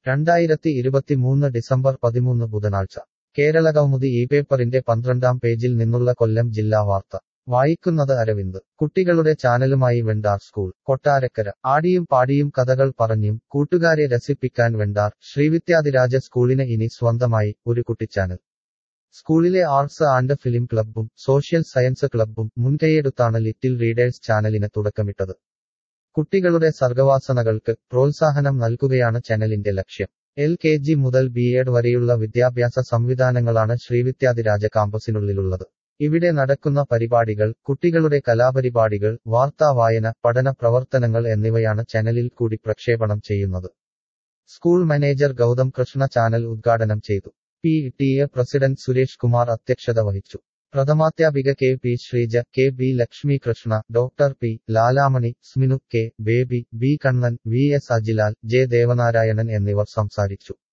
രണ്ടായിരത്തി ഇരുപത്തിമൂന്ന് ഡിസംബർ പതിമൂന്ന് ബുധനാഴ്ച കേരളകൗമുദി ഈ പേപ്പറിന്റെ പന്ത്രണ്ടാം പേജിൽ നിന്നുള്ള കൊല്ലം ജില്ലാ വാർത്ത വായിക്കുന്നത് അരവിന്ദ് കുട്ടികളുടെ ചാനലുമായി വെണ്ടാർ സ്കൂൾ കൊട്ടാരക്കര ആടിയും പാടിയും കഥകൾ പറഞ്ഞും കൂട്ടുകാരെ രസിപ്പിക്കാൻ വെണ്ടാർ ശ്രീവിദ്യാധിരാജ സ്കൂളിന് ഇനി സ്വന്തമായി ഒരു കുട്ടിച്ചാനൽ സ്കൂളിലെ ആർട്സ് ആൻഡ് ഫിലിം ക്ലബ്ബും സോഷ്യൽ സയൻസ് ക്ലബ്ബും മുൻകൈയെടുത്താണ് ലിറ്റിൽ റീഡേഴ്സ് ചാനലിന് തുടക്കമിട്ടത് കുട്ടികളുടെ സർഗവാസനകൾക്ക് പ്രോത്സാഹനം നൽകുകയാണ് ചാനലിന്റെ ലക്ഷ്യം എൽ കെ ജി മുതൽ ബി എഡ് വരെയുള്ള വിദ്യാഭ്യാസ സംവിധാനങ്ങളാണ് ശ്രീവിദ്യാധിരാജ കാമ്പസിനുള്ളിലുള്ളത് ഇവിടെ നടക്കുന്ന പരിപാടികൾ കുട്ടികളുടെ കലാപരിപാടികൾ വാർത്താ വായന പഠന പ്രവർത്തനങ്ങൾ എന്നിവയാണ് ചാനലിൽ കൂടി പ്രക്ഷേപണം ചെയ്യുന്നത് school manager Gautham Krishna channel ഉദ്ഘാടനം ചെയ്തു P T A president Suresh Kumar അധ്യക്ഷത വഹിച്ചു പ്രഥമാധ്യാപിക K P Sreeja K B Lakshmi Krishna doctor P Lalamani Sminu K Baby B Kannan V S Ajilal J Devanarayanan എന്നിവർ സംസാരിച്ചു